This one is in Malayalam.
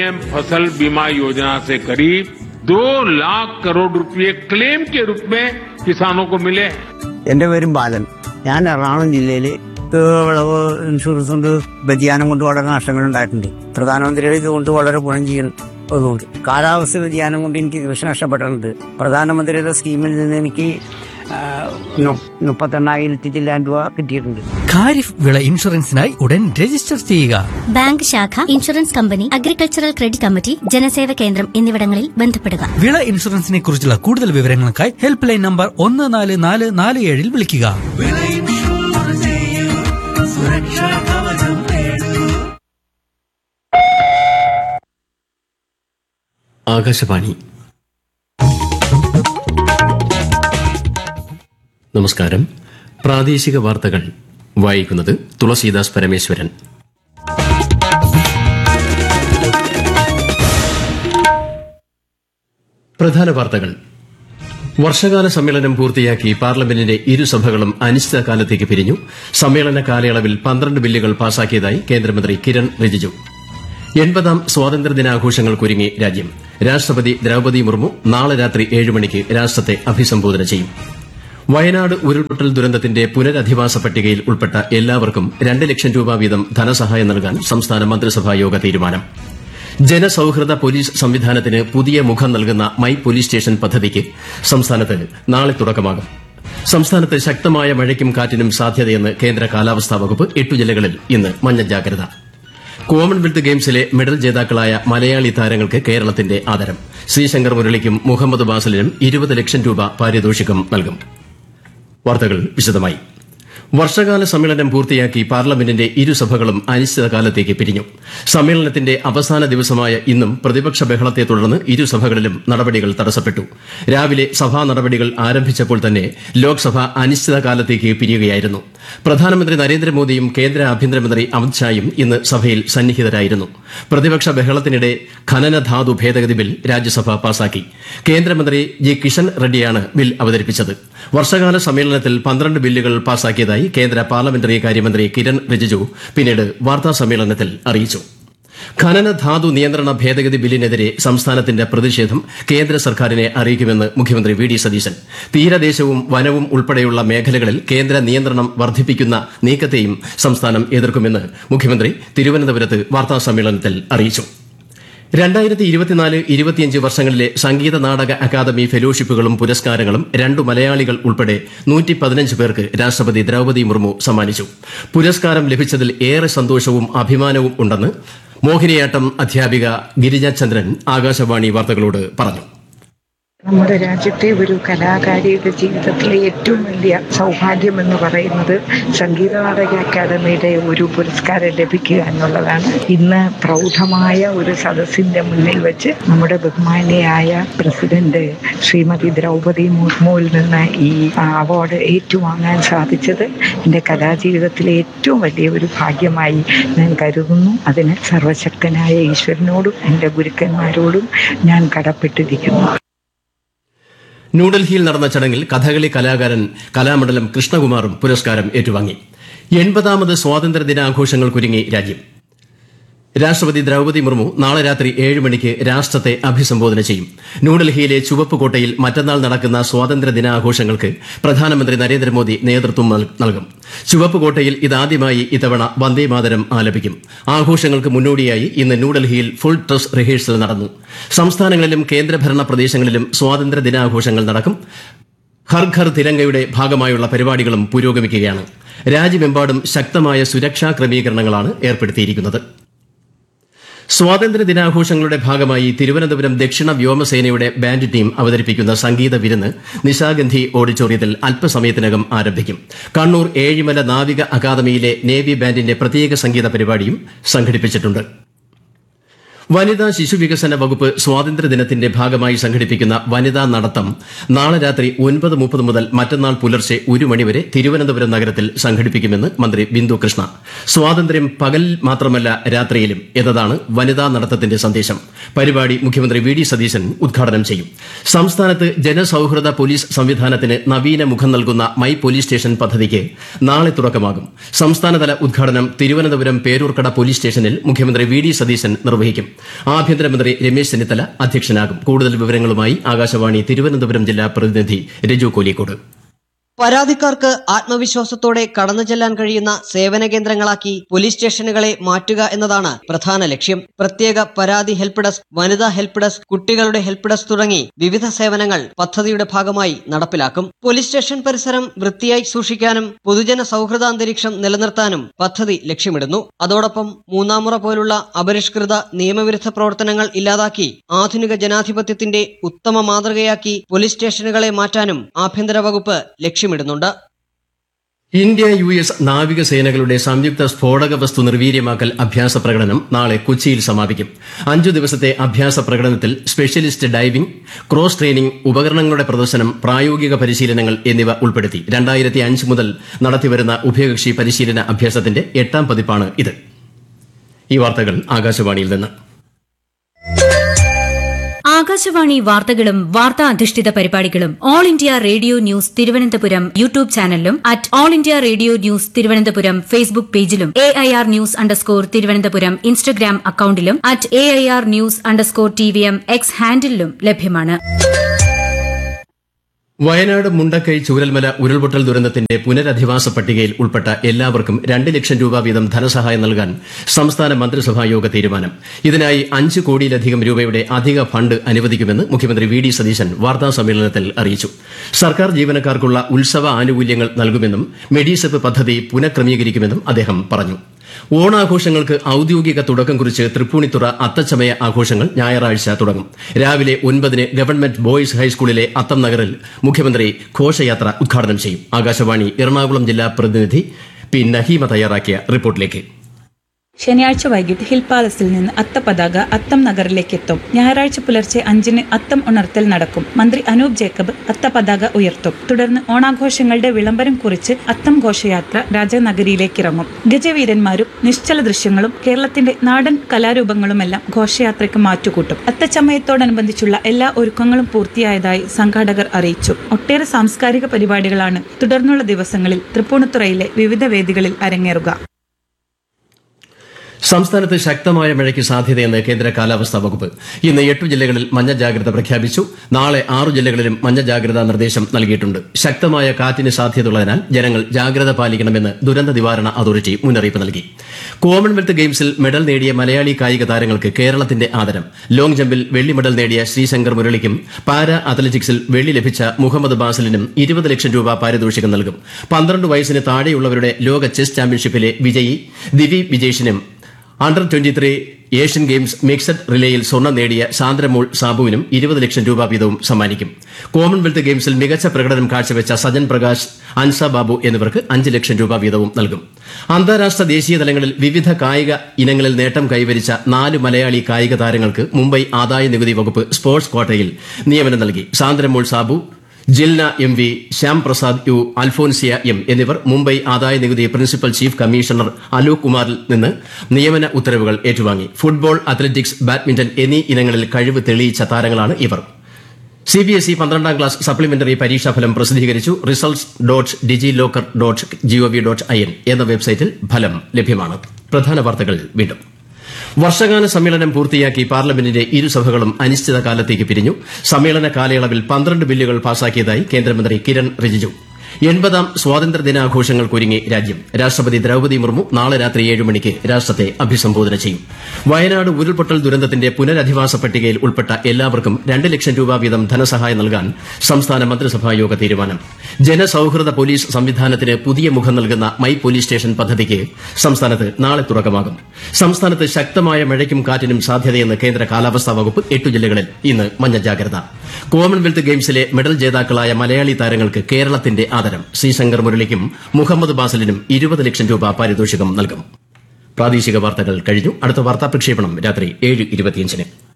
पीएम फसल बीमा योजना से करीब दो लाख करोड़ रुपए क्लेम के रूप में किसानों को मिले हैं എന്റെ പേരും ബാലൻ ഞാൻ എറണാകുളം ജില്ലയിൽ വിളവ് ഇൻഷുറൻസ് കൊണ്ട് വ്യതിയാനം കൊണ്ട് വളരെ നഷ്ടങ്ങൾ ഉണ്ടായിട്ടുണ്ട് പ്രധാനമന്ത്രിയുടെ ഇതുകൊണ്ട് വളരെ ഗുണം ചെയ്യുന്നതുകൊണ്ട് കാലാവസ്ഥ വ്യതിയാനം കൊണ്ട് എനിക്ക് കൃഷി നഷ്ടപ്പെട്ടിട്ടുണ്ട് പ്രധാനമന്ത്രിയുടെ സ്കീമിൽ നിന്ന് എനിക്ക് ആ, നു- മുപ്പത്തെണ്ണായിരത്തി ചില്ലാൻ രൂപ കിട്ടിയിട്ടുണ്ട് ഖാരിഫ് വിള ഇൻഷുറൻസിനായി ഉടൻ രജിസ്റ്റർ ചെയ്യുക ബാങ്ക് ശാഖ insurance company agricultural credit committee ജനസേവ കേന്ദ്രം എന്നിവിടങ്ങളിൽ ബന്ധപ്പെടുക വിള ഇൻഷുറൻസിനെ കുറിച്ചുള്ള കൂടുതൽ വിവരങ്ങൾക്കായി ഹെൽപ്പ് ലൈൻ നമ്പർ ഒന്ന് നാല് നാല് നാല് ഏഴിൽ വിളിക്കുക ആകാശവാണി നമസ്കാരം പ്രാദേശിക വാർത്തകൾ വായിക്കുന്നത് തുളസീദാസ് പരമേശ്വരൻ പ്രധാന വാർത്തകൾ വർഷകാല സമ്മേളനം പൂർത്തിയാക്കി പാർലമെന്റിന്റെ ഇരുസഭകളും അനിശ്ചിതകാലത്തേക്ക് പിരിഞ്ഞു സമ്മേളന കാലയളവിൽ പന്ത്രണ്ട് ബില്ലുകൾ പാസാക്കിയതായി കേന്ദ്രമന്ത്രി കിരൺ റിജിജു എൺപതാം സ്വാതന്ത്ര്യദിനാഘോഷങ്ങൾക്കൊരുങ്ങി രാജ്യം രാഷ്ട്രപതി ദ്രൌപദി മുർമു നാളെ രാത്രി ഏഴ് മണിക്ക് രാഷ്ട്രത്തെ അഭിസംബോധന ചെയ്യും വയനാട് ഉരുൾപൊട്ടൽ ദുരന്തത്തിന്റെ പുനരധിവാസ പട്ടികയിൽ ഉൾപ്പെട്ട എല്ലാവർക്കും രണ്ട് ലക്ഷം രൂപ വീതം ധനസഹായം നൽകാൻ സംസ്ഥാന മന്ത്രിസഭാ യോഗ തീരുമാനം ജനസൌഹൃദ പോലീസ് സംവിധാനത്തിന് പുതിയ മുഖം നൽകുന്ന മൈ പോലീസ് സ്റ്റേഷൻ പദ്ധതിക്ക് സംസ്ഥാനത്ത് നാളെ തുടക്കമാകും സംസ്ഥാനത്ത് ശക്തമായ മഴയ്ക്കും കാറ്റിനും സാധ്യതയെന്ന് കേന്ദ്ര കാലാവസ്ഥാ വകുപ്പ് എട്ടു ജില്ലകളിൽ ഇന്ന് മഞ്ഞ ജാഗ്രത കോമൺവെൽത്ത് ഗെയിംസിലെ മെഡൽ ജേതാക്കളായ മലയാളി താരങ്ങൾക്ക് കേരളത്തിന്റെ ആദരം ശ്രീശങ്കർ മുരളിക്കും മുഹമ്മദ് ബാസലിനും ഇരുപത് ലക്ഷം രൂപ പാരിതോഷികം നൽകും വാർത്തകൾ വിശദമായി വർഷകാല സമ്മേളനം പൂർത്തിയാക്കി പാർലമെന്റിന്റെ ഇരുസഭകളും അനിശ്ചിതകാലത്തേക്ക് പിരിഞ്ഞു സമ്മേളനത്തിന്റെ അവസാന ദിവസമായ ഇന്നും പ്രതിപക്ഷ ബഹളത്തെ തുടർന്ന് ഇരുസഭകളിലും നടപടികൾ തടസ്സപ്പെട്ടു രാവിലെ സഭാ നടപടികൾ ആരംഭിച്ചപ്പോൾ തന്നെ ലോക്സഭ അനിശ്ചിതകാലത്തേക്ക് പിരിയുകയായിരുന്നു പ്രധാനമന്ത്രി നരേന്ദ്രമോദിയും കേന്ദ്ര ആഭ്യന്തരമന്ത്രി അമിത്ഷായും ഇന്ന് സഭയിൽ സന്നിഹിതരായിരുന്നു പ്രതിപക്ഷ ബഹളത്തിനിടെ ഖനനധാതു ഭേദഗതി ബിൽ രാജ്യസഭ പാസാക്കി കേന്ദ്രമന്ത്രി ജി കിഷൻ റെഡ്ഡിയാണ് ബിൽ അവതരിപ്പിച്ചത് വർഷകാല സമ്മേളനത്തിൽ പന്ത്രണ്ട് ബില്ലുകൾ പാസാക്കിയതായി കേന്ദ്ര പാർലമെന്ററി കാര്യമന്ത്രി കിരൺ റിജിജു പിന്നീട് വാർത്താ സമ്മേളനത്തിൽ അറിയിച്ചു ഖനന ധാതു നിയന്ത്രണ ഭേദഗതി ബില്ലിനെതിരെ സംസ്ഥാനത്തിന്റെ പ്രതിഷേധം കേന്ദ്ര സർക്കാരിനെ അറിയിക്കുമെന്ന് മുഖ്യമന്ത്രി വി ഡി സതീശൻ തീരദേശവും വനവും ഉൾപ്പെടെയുള്ള മേഖലകളിൽ കേന്ദ്ര നിയന്ത്രണം വർദ്ധിപ്പിക്കുന്ന നീക്കത്തെയും സംസ്ഥാനം എതിർക്കുമെന്ന് മുഖ്യമന്ത്രി തിരുവനന്തപുരത്ത് വാർത്താ സമ്മേളനത്തിൽ അറിയിച്ചു രണ്ടായിരത്തി ഇരുപത്തിനാല് ഇരുപത്തിയഞ്ച് വർഷങ്ങളിലെ സംഗീത നാടക അക്കാദമി ഫെലോഷിപ്പുകളും പുരസ്കാരങ്ങളും രണ്ടു മലയാളികൾ ഉൾപ്പെടെ നൂറ്റി പതിനഞ്ച് പേർക്ക് രാഷ്ട്രപതി ദ്രൌപദി മുർമു സമ്മാനിച്ചു പുരസ്കാരം ലഭിച്ചതിൽ ഏറെ സന്തോഷവും അഭിമാനവും ഉണ്ടെന്ന് മോഹിനിയാട്ടം അധ്യാപിക ഗിരിജ ചന്ദ്രൻ ആകാശവാണി വാർത്തകളോട് പറഞ്ഞു നമ്മുടെ രാജ്യത്തെ ഒരു കലാകാരിയുടെ ജീവിതത്തിലെ ഏറ്റവും വലിയ സൗഭാഗ്യം എന്ന് പറയുന്നത് സംഗീത നാടക അക്കാദമിയുടെ ഒരു പുരസ്കാരം ലഭിക്കുക എന്നുള്ളതാണ് ഇന്ന് പ്രൗഢമായ ഒരു സദസ്സിന്റെ മുന്നിൽ വെച്ച് നമ്മുടെ ബഹുമാനിയായ പ്രസിഡന്റ് ശ്രീമതി ദ്രൗപദി മുർമുവിൽ നിന്ന് ഈ അവാർഡ് ഏറ്റുവാങ്ങാൻ സാധിച്ചത് എൻ്റെ കലാജീവിതത്തിലെ ഏറ്റവും വലിയ ഒരു ഭാഗ്യമായി ഞാൻ കരുതുന്നു അതിന് സർവശക്തനായ ഈശ്വരനോടും എൻ്റെ ഗുരുക്കന്മാരോടും ഞാൻ കടപ്പെട്ടിരിക്കുന്നു ന്യൂഡൽഹിയിൽ നടന്ന ചടങ്ങിൽ കഥകളി കലാകാരൻ കലാമണ്ഡലം കൃഷ്ണകുമാറും പുരസ്കാരം ഏറ്റുവാങ്ങി എൺപതാമത് സ്വാതന്ത്ര്യ ദിനാഘോഷങ്ങൾക്കൊരുങ്ങി രാജ്യം രാഷ്ട്രപതി ദ്രൌപദി മുർമു നാളെ രാത്രി ഏഴ് മണിക്ക് രാഷ്ട്രത്തെ അഭിസംബോധന ചെയ്യും ന്യൂഡൽഹിയിലെ ചുവപ്പ് കോട്ടയിൽ മറ്റന്നാൾ നടക്കുന്ന സ്വാതന്ത്ര്യ ദിനാഘോഷങ്ങൾക്ക് പ്രധാനമന്ത്രി നരേന്ദ്രമോദി നേതൃത്വം നൽ- നൽകും ചുവപ്പ് കോട്ടയിൽ ഇതാദ്യമായി ഇത്തവണ വന്ദേമാതരം ആലപിക്കും ആഘോഷങ്ങൾക്ക് മുന്നോടിയായി ഇന്ന് ന്യൂഡൽഹിയിൽ ഫുൾ ഡ്രസ് റിഹേഴ്സൽ നടന്നു സംസ്ഥാനങ്ങളിലും കേന്ദ്രഭരണ പ്രദേശങ്ങളിലും സ്വാതന്ത്ര്യ ദിനാഘോഷങ്ങൾ നടക്കും ഹർ ഘർ തിരങ്കയുടെ ഭാഗമായുള്ള പരിപാടികളും പുരോഗമിക്കുകയാണ് രാജ്യമെമ്പാടും ശക്തമായ സുരക്ഷാ ക്രമീകരണങ്ങളാണ് ഏർപ്പെടുത്തിയിരിക്കുന്നത് സ്വാതന്ത്ര്യ ദിനാഘോഷങ്ങളുടെ ഭാഗമായി തിരുവനന്തപുരം ദക്ഷിണ വ്യോമസേനയുടെ ബാൻഡ് ടീം അവതരിപ്പിക്കുന്ന സംഗീത വിരുന്ന് നിശാഗന്ധി ഓഡിറ്റോറിയത്തിൽ അല്പസമയത്തിനകം ആരംഭിക്കും കണ്ണൂർ ഏഴിമല നാവിക അക്കാദമിയിലെ നേവി ബാൻഡിന്റെ പ്രത്യേക സംഗീത പരിപാടിയും സംഘടിപ്പിച്ചിട്ടുണ്ട് വനിതാ ശിശുവികസന വകുപ്പ് സ്വാതന്ത്ര്യദിനത്തിന്റെ ഭാഗമായി സംഘടിപ്പിക്കുന്ന വനിതാ നടത്തം നാളെ രാത്രി ഒൻപത് മുപ്പത് മുതൽ മറ്റന്നാൾ പുലർച്ചെ ഒരു മണിവരെ തിരുവനന്തപുരം നഗരത്തിൽ സംഘടിപ്പിക്കുമെന്ന് മന്ത്രി ബിന്ദു കൃഷ്ണ സ്വാതന്ത്ര്യം പകലിൽ മാത്രമല്ല രാത്രിയിലും എന്നതാണ് വനിതാ നടത്തത്തിന്റെ സന്ദേശം പരിപാടി മുഖ്യമന്ത്രി വി ഡി സതീശൻ ഉദ്ഘാടനം ചെയ്യും സംസ്ഥാനത്ത് ജനസൌഹൃദ പോലീസ് സംവിധാനത്തിന് നവീന മുഖം നൽകുന്ന മൈ പോലീസ് സ്റ്റേഷൻ പദ്ധതിക്ക് നാളെ തുടക്കമാകും സംസ്ഥാനതല ഉദ്ഘാടനം തിരുവനന്തപുരം പേരൂർക്കട പോലീസ് സ്റ്റേഷനിൽ മുഖ്യമന്ത്രി വി ഡി സതീശൻ നിർവഹിക്കും ആഭ്യന്തരമന്ത്രി രമേശ് ചെന്നിത്തല അധ്യക്ഷനാകും കൂടുതൽ വിവരങ്ങളുമായി ആകാശവാണി തിരുവനന്തപുരം ജില്ലാ പ്രതിനിധി രജു കോലിക്കോട് പരാതിക്കാർക്ക് ആത്മവിശ്വാസത്തോടെ കടന്നു ചെല്ലാൻ കഴിയുന്ന സേവന കേന്ദ്രങ്ങളാക്കി പോലീസ് സ്റ്റേഷനുകളെ മാറ്റുക എന്നതാണ് പ്രധാന ലക്ഷ്യം പ്രത്യേക പരാതി ഹെൽപ്പ് ഡെസ്ക് വനിതാ ഹെൽപ്പ് ഡെസ്ക് കുട്ടികളുടെ ഹെൽപ്പ് ഡെസ്ക് തുടങ്ങി വിവിധ സേവനങ്ങൾ പദ്ധതിയുടെ ഭാഗമായി നടപ്പിലാക്കും പോലീസ് സ്റ്റേഷൻ പരിസരം വൃത്തിയായി സൂക്ഷിക്കാനും പൊതുജന സൗഹൃദ അന്തരീക്ഷം നിലനിർത്താനും പദ്ധതി ലക്ഷ്യമിടുന്നു അതോടൊപ്പം മൂന്നാമുറ പോലുള്ള അപരിഷ്കൃത നിയമവിരുദ്ധ പ്രവർത്തനങ്ങൾ ഇല്ലാതാക്കി ആധുനിക ജനാധിപത്യത്തിന്റെ ഉത്തമ മാതൃകയാക്കി പോലീസ് സ്റ്റേഷനുകളെ മാറ്റാനും ആഭ്യന്തര വകുപ്പ് ലക്ഷ്യമിടുന്നുണ്ട് ഇന്ത്യ യു എസ് നാവികസേനകളുടെ സംയുക്ത സ്ഫോടക വസ്തു നിർവീര്യമാക്കൽ അഭ്യാസ പ്രകടനം നാളെ കൊച്ചിയിൽ സമാപിക്കും അഞ്ചു ദിവസത്തെ അഭ്യാസ പ്രകടനത്തിൽ സ്പെഷ്യലിസ്റ്റ് ഡൈവിംഗ് ക്രോസ് ട്രെയിനിംഗ് ഉപകരണങ്ങളുടെ പ്രദർശനം പ്രായോഗിക പരിശീലനങ്ങൾ എന്നിവ ഉൾപ്പെടുത്തി രണ്ടായിരത്തി അഞ്ച് മുതൽ നടത്തിവരുന്ന ഉഭയകക്ഷി പരിശീലന അഭ്യാസത്തിന്റെ എട്ടാം പതിപ്പാണ് ഇത് ഈ വാർത്തകൾ ആകാശവാണിയിൽ നിന്ന് ആകാശവാണി വാർത്തകളും വാർത്താ അധിഷ്ഠിത പരിപാടികളും all India radio news Thiruvananthapuram YouTube ചാനലിലും at all India radio news Thiruvananthapuram Facebook പേജിലും A I R news underscore Thiruvananthapuram Instagram അക്കൌണ്ടിലും at A I R news underscore T V M X ഹാൻഡിലും ലഭ്യമാണ് വയനാട് മുണ്ടക്കൈ ചൂരൽമല ഉരുൾപൊട്ടൽ ദുരന്തത്തിന്റെ പുനരധിവാസ പട്ടികയിൽ ഉൾപ്പെട്ട എല്ലാവർക്കും രണ്ട് ലക്ഷം രൂപ വീതം ധനസഹായം നൽകാൻ സംസ്ഥാന മന്ത്രിസഭാ യോഗ തീരുമാനം ഇതിനായി അഞ്ച് കോടിയിലധികം രൂപയുടെ അധിക ഫണ്ട് അനുവദിക്കുമെന്ന് മുഖ്യമന്ത്രി വി ഡി സതീശൻ വാർത്താ സമ്മേളനത്തിൽ അറിയിച്ചു സർക്കാർ ജീവനക്കാർക്കുള്ള ഉത്സവ ആനുകൂല്യങ്ങൾ നൽകുമെന്നും മെഡിസെപ്പ് പദ്ധതി പുനഃക്രമീകരിക്കുമെന്നും അദ്ദേഹം പറഞ്ഞു ഓണാഘോഷങ്ങൾക്ക് ഔദ്യോഗിക തുടക്കം കുറിച്ച് തൃപ്പൂണിത്തുറ അത്തച്ചമയ ആഘോഷങ്ങൾ ഞായറാഴ്ച തുടങ്ങും രാവിലെ ഒൻപതിന് ഗവൺമെന്റ് ബോയ്സ് ഹൈസ്കൂളിലെ അത്തം നഗറിൽ മുഖ്യമന്ത്രി ഘോഷയാത്ര ഉദ്ഘാടനം ചെയ്യും ആകാശവാണി എറണാകുളം ജില്ലാ പ്രതിനിധി പി നഹീമ തയ്യാറാക്കിയ റിപ്പോർട്ടിലേക്ക് ശനിയാഴ്ച വൈകിട്ട് ഹിൽ പാലസിൽ നിന്ന് അത്തപതാക അത്തം നഗറിലേക്ക് എത്തും ഞായറാഴ്ച പുലർച്ചെ അഞ്ചിന് അത്തം ഉണർത്തൽ നടക്കും മന്ത്രി അനൂപ് ജേക്കബ് അത്തപതാക ഉയർത്തും തുടർന്ന് ഓണാഘോഷങ്ങളുടെ വിളംബരം കുറിച്ച് അത്തം ഘോഷയാത്ര രാജനഗരിയിലേക്ക് ഇറങ്ങും ഗജവീരന്മാരും നിശ്ചല ദൃശ്യങ്ങളും കേരളത്തിന്റെ നാടൻ കലാരൂപങ്ങളുമെല്ലാം ഘോഷയാത്രയ്ക്ക് മാറ്റുകൂട്ടും അത്തച്ചമയത്തോടനുബന്ധിച്ചുള്ള എല്ലാ ഒരുക്കങ്ങളും പൂർത്തിയായതായി സംഘാടകർ അറിയിച്ചു ഒട്ടേറെ സാംസ്കാരിക പരിപാടികളാണ് തുടർന്നുള്ള ദിവസങ്ങളിൽ തൃപ്പൂണിത്തുറയിലെ വിവിധ വേദികളിൽ അരങ്ങേറുക സംസ്ഥാനത്ത് ശക്തമായ മഴയ്ക്ക് സാധ്യതയെന്ന് കേന്ദ്ര കാലാവസ്ഥാ വകുപ്പ് ഇന്ന് എട്ടു ജില്ലകളിൽ മഞ്ഞ ജാഗ്രത പ്രഖ്യാപിച്ചു നാളെ ആറു ജില്ലകളിലും മഞ്ഞ ജാഗ്രതാ നിർദ്ദേശം നൽകിയിട്ടുണ്ട് ശക്തമായ കാറ്റിന് സാധ്യതയുള്ളതിനാൽ ജനങ്ങൾ ജാഗ്രത പാലിക്കണമെന്ന് ദുരന്ത നിവാരണ അതോറിറ്റി മുന്നറിയിപ്പ് നൽകി കോമൺവെൽത്ത് ഗെയിംസിൽ മെഡൽ നേടിയ മലയാളി കായിക താരങ്ങൾക്ക് കേരളത്തിന്റെ ആദരം ലോങ് ജമ്പിൽ വെള്ളി മെഡൽ നേടിയ ശ്രീശങ്കർ മുരളിക്കും പാരാ അത്ലറ്റിക്സിൽ വെള്ളി ലഭിച്ച മുഹമ്മദ് ബാസിലിനും ഇരുപത് ലക്ഷം രൂപ പാരിതോഷികം നൽകും പന്ത്രണ്ട് വയസ്സിന് താഴെയുള്ളവരുടെ ലോക ചെസ് ചാമ്പ്യൻഷിപ്പിലെ വിജയി ദിവി വിജേഷിനും under twenty three Asian games mixed റിലേയിൽ സ്വർണ്ണം നേടിയ സാന്ദ്രമോൾ സാബുവിനും ഇരുപത് ലക്ഷം രൂപ വീതവും സമ്മാനിക്കും കോമൺവെൽത്ത് ഗെയിംസിൽ മികച്ച പ്രകടനം കാഴ്ചവെച്ച സജൻ പ്രകാശ് അൻസ ബാബു എന്നിവർക്ക് അഞ്ച് ലക്ഷം രൂപ വീതവും നൽകും അന്താരാഷ്ട്ര ദേശീയ തലങ്ങളിൽ വിവിധ കായിക ഇനങ്ങളിൽ നേട്ടം കൈവരിച്ച നാല് മലയാളി കായിക താരങ്ങൾക്ക് മുംബൈ ആദായ നികുതി വകുപ്പ് സ്പോർട്സ് ക്വാട്ടയിൽ നിയമനം നൽകി Sandramol Sabu Jilna M V Shyam Prasad U Alphonsia M എന്നിവർ മുംബൈ ആദായ നികുതി പ്രിൻസിപ്പൽ ചീഫ് കമ്മീഷണർ അലോക് കുമാറിൽ നിന്ന് നിയമന ഉത്തരവുകൾ ഏറ്റുവാങ്ങി ഫുട്ബോൾ അത്ലറ്റിക്സ് ബാഡ്മിന്റൺ എന്നീ ഇനങ്ങളിൽ കഴിവ് തെളിയിച്ച താരങ്ങളാണ് ഇവർ സി ബി എസ് ഇ പന്ത്രണ്ടാം ക്ലാസ് സപ്ലിമെന്ററി പരീക്ഷാഫലം പ്രസിദ്ധീകരിച്ചു results dot DigiLocker dot G O V dot I N എന്ന വെബ്സൈറ്റിൽ ഫലം ലഭ്യമാണ് പ്രധാന വാർത്തകൾ വീണ്ടും വർഷകാല സമ്മേളനം പൂർത്തിയാക്കി പാർലമെന്റിന്റെ ഇരുസഭകളും അനിശ്ചിതകാലത്തേക്ക് പിരിഞ്ഞു സമ്മേളന കാലയളവിൽ പന്ത്രണ്ട് ബില്ലുകൾ പാസാക്കിയതായി കേന്ദ്രമന്ത്രി കിരൺ റിജിജു എൺപതാം സ്വാതന്ത്ര്യ ദിനാഘോഷങ്ങൾക്കൊരുങ്ങി രാജ്യം രാഷ്ട്രപതി ദ്രൌപദി മുർമു നാളെ രാത്രി ഏഴ് മണിക്ക് രാഷ്ട്രത്തെ അഭിസംബോധന ചെയ്യും വയനാട് ഉരുൾപൊട്ടൽ ദുരന്തത്തിന്റെ പുനരധിവാസ പട്ടികയിൽ ഉൾപ്പെട്ട എല്ലാവർക്കും രണ്ട് ലക്ഷം രൂപ വീതം ധനസഹായം നൽകാൻ സംസ്ഥാന മന്ത്രിസഭാ യോഗ തീരുമാനം ജനസൌഹൃദ പോലീസ് സംവിധാനത്തിന് പുതിയ മുഖം നൽകുന്ന മൈ പോലീസ് സ്റ്റേഷൻ പദ്ധതിക്ക് സംസ്ഥാനത്ത് നാളെ തുടക്കമാകും സംസ്ഥാനത്ത് ശക്തമായ മഴയ്ക്കും കാറ്റിനും സാധ്യതയെന്ന് കേന്ദ്ര കാലാവസ്ഥാ വകുപ്പ് എട്ടു ജില്ലകളിൽ ഇന്ന് മഞ്ഞ ജാഗ്രത കോമൺവെൽത്ത് ഗെയിംസിലെ മെഡൽ ജേതാക്കളായ മലയാളി താരങ്ങൾക്ക് കേരളത്തിന്റെ ആദരം ശ്രീശങ്കർ മുരളിക്കും മുഹമ്മദ് ബാസലിനും ഇരുപത് ലക്ഷം രൂപ പാരിതോഷികം നൽകും പ്രാദേശിക വാർത്തകൾ കഴിഞ്ഞു അടുത്ത വാർത്താ പ്രക്ഷേപണം രാത്രി ഏഴ് ഇരുപത്തിയഞ്ചിന്